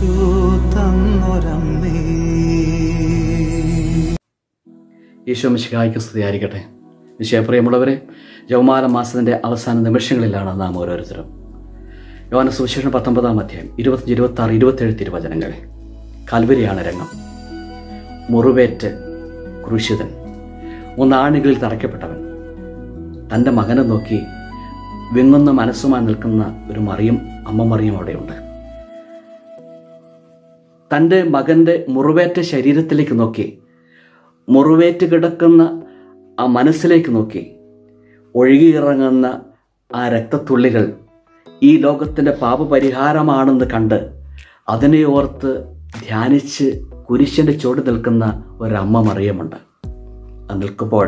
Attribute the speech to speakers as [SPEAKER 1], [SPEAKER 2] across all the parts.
[SPEAKER 1] യേശു തന്നൊരമ്മേ
[SPEAKER 2] ഈശോ മിശിഹായ്ക്ക് സ്തുതിയായിരിക്കട്ടെ നിശ്ചയപ്രിയമുള്ളവരെ ജവമാല മാസത്തിൻ്റെ അവസാന നിമിഷങ്ങളിലാണ് നാം ഓരോരുത്തരും യോന സുവിശേഷം പത്തൊമ്പതാം അധ്യായം ഇരുപത്തഞ്ച് ഇരുപത്തി ആറ് ഇരുപത്തേഴ് തിരുവചനങ്ങൾ കൽവരിയാണ് രംഗം മുറിവേറ്റ് ക്രൂശിതൻ മൂന്നാണികളിൽ തറയ്ക്കപ്പെട്ടവൻ തൻ്റെ മകനെ നോക്കി വിങ്ങുന്ന മനസ്സുമായി നിൽക്കുന്ന ഒരു മറിയും അമ്മ മറിയും അവിടെയുണ്ട് തൻ്റെ മകൻ്റെ മുറിവേറ്റ ശരീരത്തിലേക്ക് നോക്കി മുറിവേറ്റ് കിടക്കുന്ന ആ മനസ്സിലേക്ക് നോക്കി ഒഴുകിയിറങ്ങുന്ന ആ രക്തത്തുള്ളികൾ ഈ ലോകത്തിൻ്റെ പാപപരിഹാരമാണെന്ന് കണ്ട് അതിനെ ഓർത്ത് ധ്യാനിച്ച് കുരിശിൻ്റെ ചുവട് നിൽക്കുന്ന ഒരമ്മ മറിയമുണ്ട് അത് നിൽക്കുമ്പോൾ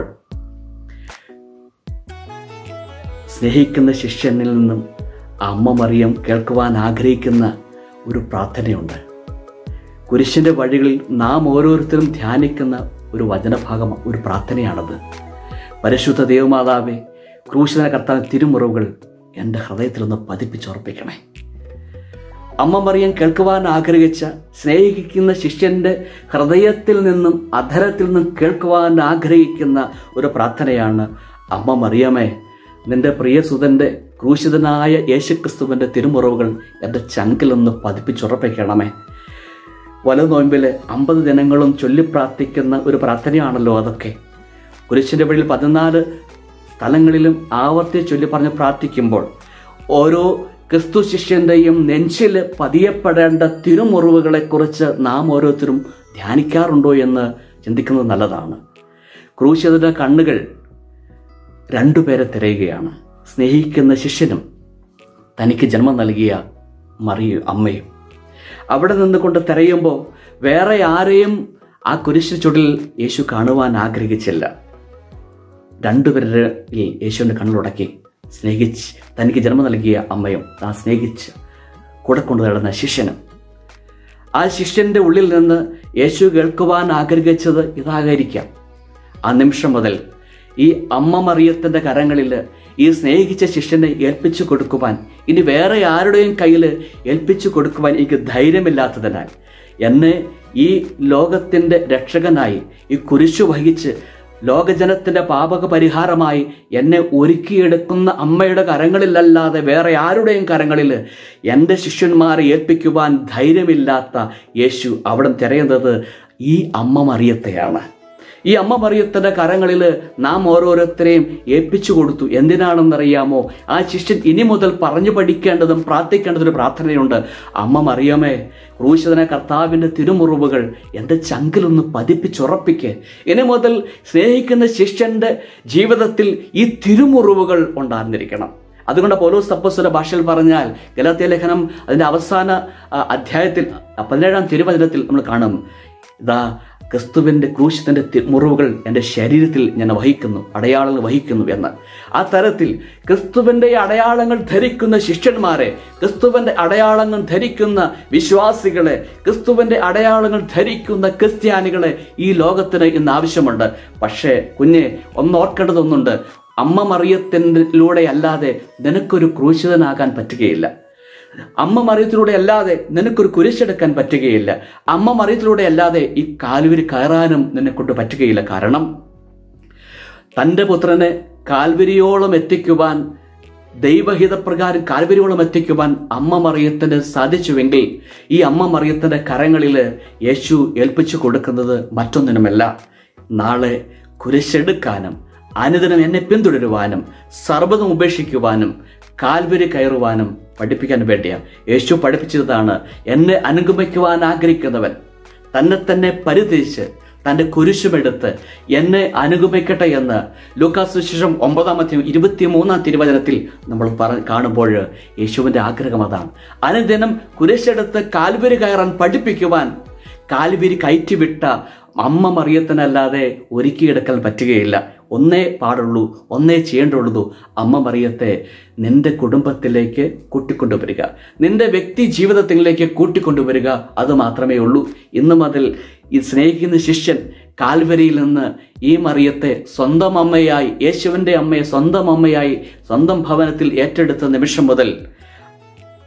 [SPEAKER 2] സ്നേഹിക്കുന്ന ശിഷ്യനിൽ നിന്നും ആ അമ്മ മറിയം കേൾക്കുവാൻ ആഗ്രഹിക്കുന്ന ഒരു പ്രാർത്ഥനയുണ്ട് കുരിശിൻ്റെ വഴികളിൽ നാം ഓരോരുത്തരും ധ്യാനിക്കുന്ന ഒരു വചനഭാഗം ഒരു പ്രാർത്ഥനയാണത് പരിശുദ്ധ ദേവമാതാവെ ക്രൂശിതന കർത്താൻ തിരുമുറിവുകൾ എൻ്റെ ഹൃദയത്തിലൊന്ന് പതിപ്പിച്ചുറപ്പിക്കണേ അമ്മ മറിയം കേൾക്കുവാൻ ആഗ്രഹിച്ച സ്നേഹിക്കുന്ന ശിഷ്യന്റെ ഹൃദയത്തിൽ നിന്നും അധരത്തിൽ നിന്നും കേൾക്കുവാൻ ആഗ്രഹിക്കുന്ന ഒരു പ്രാർത്ഥനയാണ് അമ്മ മറിയമേ നിന്റെ പ്രിയസുതന്റെ ക്രൂശിതനായ യേശുക്രിസ്തുവിന്റെ തിരുമുറവുകൾ എൻ്റെ ചങ്കിലൊന്ന് പതിപ്പിച്ചുറപ്പിക്കണമേ വലതു നോമ്പിൽ അമ്പത് ദിനങ്ങളും ചൊല്ലി പ്രാർത്ഥിക്കുന്ന ഒരു പ്രാർത്ഥനയാണല്ലോ അതൊക്കെ കുരിശിൻ്റെ വഴിയിൽ പതിനാല് സ്ഥലങ്ങളിലും ആവർത്തി ചൊല്ലി പറഞ്ഞ് പ്രാർത്ഥിക്കുമ്പോൾ ഓരോ ക്രിസ്തു ശിഷ്യന്റെയും നെഞ്ചിൽ പതിയപ്പെടേണ്ട തിരുമുറിവുകളെക്കുറിച്ച് നാം ഓരോരുത്തരും ധ്യാനിക്കാറുണ്ടോ എന്ന് ചിന്തിക്കുന്നത് നല്ലതാണ് ക്രൂശിതരുടെ കണ്ണുകൾ രണ്ടുപേരെ തിരയുകയാണ് സ്നേഹിക്കുന്ന ശിഷ്യനും തനിക്ക് ജന്മം നൽകിയ മറിയ അമ്മയും അവിടെ നിന്നുകൊണ്ട് തിരയുമ്പോൾ വേറെ ആരെയും ആ കുരിശ് ചുടിൽ യേശു കാണുവാൻ ആഗ്രഹിച്ചില്ല രണ്ടുപേരിൽ യേശുവിൻ്റെ കണ്ണുടക്കി സ്നേഹിച്ച് തനിക്ക് ജന്മം നൽകിയ അമ്മയും താൻ സ്നേഹിച്ച് കൂടെ കൊണ്ടു നടന്ന ശിഷ്യനും ആ ശിഷ്യന്റെ ഉള്ളിൽ നിന്ന് യേശു കേൾക്കുവാൻ ആഗ്രഹിച്ചത് ഇതാകായിരിക്കാം ആ നിമിഷം മുതൽ ഈ അമ്മ മറിയത്തിൻ്റെ കരങ്ങളിൽ ഈ സ്നേഹിച്ച ശിഷ്യനെ ഏൽപ്പിച്ചു കൊടുക്കുവാൻ ഇനി വേറെ ആരുടെയും കയ്യിൽ ഏൽപ്പിച്ചു കൊടുക്കുവാൻ എനിക്ക് ധൈര്യമില്ലാത്തതിനാൽ എന്നെ ഈ ലോകത്തിൻ്റെ രക്ഷകനായി ഈ കുരിശു വഹിച്ച് ലോകജനത്തിൻ്റെ പാപക പരിഹാരമായി എന്നെ ഒരുക്കിയെടുക്കുന്ന അമ്മയുടെ കരങ്ങളിലല്ലാതെ വേറെ ആരുടെയും കരങ്ങളിൽ എൻ്റെ ശിഷ്യന്മാരെ ഏൽപ്പിക്കുവാൻ ധൈര്യമില്ലാത്ത യേശു അവിടെ തിരയുന്നത് ഈ അമ്മ മറിയത്തെയാണ് ഈ അമ്മ മറിയത്തിന്റെ കരങ്ങളിൽ നാം ഓരോരുത്തരെയും ഏൽപ്പിച്ചു കൊടുത്തു എന്തിനാണെന്നറിയാമോ ആ ശിഷ്യൻ ഇനി മുതൽ പറഞ്ഞു പഠിക്കേണ്ടതും പ്രാർത്ഥിക്കേണ്ടതും ഒരു പ്രാർത്ഥനയുണ്ട് അമ്മ മറിയമേ ക്രൂശിതന കർത്താവിൻ്റെ തിരുമുറിവുകൾ എൻ്റെ ചങ്കിലൊന്ന് പതിപ്പിച്ചുറപ്പിക്ക് ഇനി മുതൽ സ്നേഹിക്കുന്ന ശിഷ്യന്റെ ജീവിതത്തിൽ ഈ തിരുമുറിവുകൾ ഉണ്ടായിരുന്നിരിക്കണം അതുകൊണ്ട് പൗലോസ് തപ്പസ്വല ഭാഷയിൽ പറഞ്ഞാൽ ഗലാത്യ ലേഖനം അതിൻ്റെ അവസാന ആ, അധ്യായത്തിൽ ആ, പതിനേഴാം തിരുവചനത്തിൽ നമ്മൾ കാണും ഇതാ ക്രിസ്തുവിൻ്റെ ക്രൂശിതൻ്റെ മുറിവുകൾ എൻ്റെ ശരീരത്തിൽ ഞാൻ വഹിക്കുന്നു അടയാളങ്ങൾ വഹിക്കുന്നു എന്ന് ആ തരത്തിൽ ക്രിസ്തുവിൻ്റെ അടയാളങ്ങൾ ധരിക്കുന്ന ശിഷ്യന്മാരെ ക്രിസ്തുവിൻ്റെ അടയാളങ്ങൾ ധരിക്കുന്ന വിശ്വാസികളെ ക്രിസ്തുവിൻ്റെ അടയാളങ്ങൾ ധരിക്കുന്ന ക്രിസ്ത്യാനികളെ ഈ ലോകത്തിന് ഇന്ന് ആവശ്യമുണ്ട് പക്ഷേ കുഞ്ഞെ ഒന്ന് ഓർക്കേണ്ടതൊന്നുണ്ട് അമ്മ മറിയത്തിലൂടെ അല്ലാതെ നിനക്കൊരു ക്രൂശിതനാകാൻ പറ്റുകയില്ല അമ്മ മറിയത്തിലൂടെ അല്ലാതെ നിനക്കൊരു കുരിശെടുക്കാൻ പറ്റുകയില്ല അമ്മ മറിയത്തിലൂടെ അല്ലാതെ ഈ കാൽവരി കയറാനും നിന്നെ കൊണ്ട് പറ്റുകയില്ല കാരണം തൻ്റെ പുത്രനെ കാൽവരിയോളം എത്തിക്കുവാൻ ദൈവഹിതപ്രകാരം കാൽവരിയോളം എത്തിക്കുവാൻ അമ്മ മറിയത്തിന് സാധിച്ചുവെങ്കിൽ ഈ അമ്മ മറിയത്തിൻ്റെ കരങ്ങളിൽ യേശു ഏൽപ്പിച്ചു കൊടുക്കുന്നത് മറ്റൊന്നിനുമല്ല നാളെ കുരിശെടുക്കാനും അനുദിനം എന്നെ പിന്തുടരുവാനും സർവ്വതും ഉപേക്ഷിക്കുവാനും കാൽവരി കയറുവാനും പഠിപ്പിക്കാൻ വേണ്ടിയാണ് യേശു പഠിപ്പിച്ചതാണ് എന്നെ അനുഗമിക്കുവാൻ ആഗ്രഹിക്കുന്നവൻ തന്നെ തന്നെ പരിധിച്ച് തൻ്റെ കുരിശുമെടുത്ത് എന്നെ അനുഗമിക്കട്ടെ എന്ന് ലൂക്കാസ് വിശേഷം ഒമ്പതാം അധ്യായം ഇരുപത്തി മൂന്നാം തിരുവചനത്തിൽ നമ്മൾ പറ കാണുമ്പോൾ യേശുവിൻ്റെ ആഗ്രഹം അതാണ് അനുദിനം കുരിശെടുത്ത് കാൽവരി കയറാൻ പഠിപ്പിക്കുവാൻ കാൽവരി കയറ്റിവിട്ട അമ്മ മറിയത്തിനല്ലാതെ ഒരുക്കിയെടുക്കാൻ പറ്റുകയില്ല ഒന്നേ പാടുള്ളൂ ഒന്നേ ചെയ്യേണ്ടുള്ളൂ അമ്മ മറിയത്തെ നിന്റെ കുടുംബത്തിലേക്ക് കൂട്ടിക്കൊണ്ടുവരിക നിന്റെ വ്യക്തി ജീവിതത്തിലേക്ക് കൂട്ടിക്കൊണ്ടുവരിക അത് മാത്രമേ ഉള്ളൂ ഇന്നു മുതൽ ഈ സ്നേഹിക്കുന്ന ശിഷ്യൻ കാൽവരിയിൽ നിന്ന് ഈ മറിയത്തെ സ്വന്തം അമ്മയായി യേശുവിൻ്റെ അമ്മയെ സ്വന്തം അമ്മയായി സ്വന്തം ഭവനത്തിൽ ഏറ്റെടുത്ത നിമിഷം മുതൽ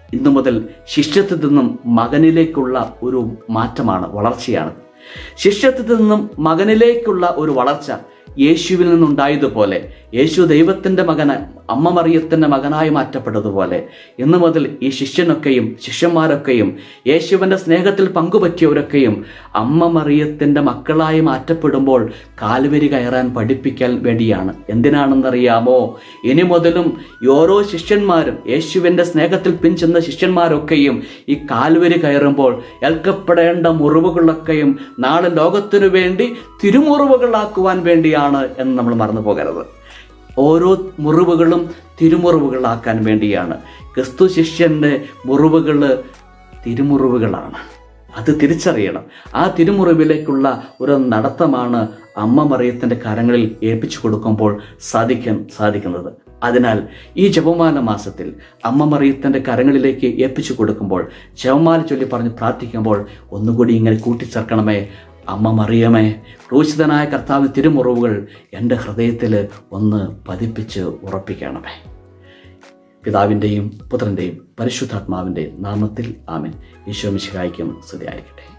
[SPEAKER 2] ഇന്നു മുതൽ ശിഷ്യത്വത്തിൽ നിന്നും മകനിലേക്കുള്ള ഒരു മാറ്റമാണ് വളർച്ചയാണ് ശിഷ്യത്വത്തിൽ നിന്നും മകനിലേക്കുള്ള ഒരു വളർച്ച യേശുവിൽ നിന്നുണ്ടായതുപോലെ യേശു ദൈവത്തിൻ്റെ മകന് അമ്മ മറിയത്തിൻ്റെ മകനായി മാറ്റപ്പെട്ടതുപോലെ ഇന്നു മുതൽ ഈ ശിഷ്യനൊക്കെയും ശിഷ്യന്മാരൊക്കെയും യേശുവിൻ്റെ സ്നേഹത്തിൽ പങ്കുപറ്റിയവരൊക്കെയും അമ്മ മറിയത്തിൻ്റെ മക്കളായി മാറ്റപ്പെടുമ്പോൾ കാൽവരി കയറാൻ പഠിപ്പിക്കാൻ വേണ്ടിയാണ് എന്തിനാണെന്നറിയാമോ ഇനി മുതലും ഈ ഓരോ ശിഷ്യന്മാരും യേശുവിൻ്റെ സ്നേഹത്തിൽ പിഞ്ചെന്ന ശിഷ്യന്മാരൊക്കെയും ഈ കാൽവരി കയറുമ്പോൾ ഏൽക്കപ്പെടേണ്ട മുറിവുകളൊക്കെയും നാളെ ലോകത്തിനു വേണ്ടി തിരുമുറിവുകളാക്കുവാൻ വേണ്ടിയാണ് എന്ന് നമ്മൾ മറന്നു പോകരുത് ഓരോ മുറിവുകളും തിരുമുറിവുകളാക്കാൻ വേണ്ടിയാണ് ക്രിസ്തു ശിഷ്യൻ്റെ മുറിവുകൾ തിരുമുറിവുകളാണ് അത് തിരിച്ചറിയണം ആ തിരുമുറിവിലേക്കുള്ള ഒരു നടത്തമാണ് അമ്മ മറിയത്തിൻ്റെ കരങ്ങളിൽ ഏൽപ്പിച്ചു കൊടുക്കുമ്പോൾ സാധിക്കാൻ സാധിക്കുന്നത് അതിനാൽ ഈ ജപമാല മാസത്തിൽ അമ്മ മറിയത്തിൻ്റെ കരങ്ങളിലേക്ക് ഏൽപ്പിച്ചു കൊടുക്കുമ്പോൾ ജപമാല ചൊല്ലി പറഞ്ഞ് പ്രാർത്ഥിക്കുമ്പോൾ ഒന്നുകൂടി ഇങ്ങനെ കൂട്ടിച്ചേർക്കണമേ അമ്മ മറിയമേ ക്രൂശിതനായ കർത്താവിന് തിരുമുറിവുകൾ എൻ്റെ ഹൃദയത്തിൽ ഒന്ന് പതിപ്പിച്ച് ഉറപ്പിക്കണമേ പിതാവിൻ്റെയും പുത്രൻ്റെയും പരിശുദ്ധാത്മാവിൻ്റെയും നാമത്തിൽ ആമൻ ഈശോ മിശിഹായിക്കും സ്തുതിയായിരിക്കട്ടെ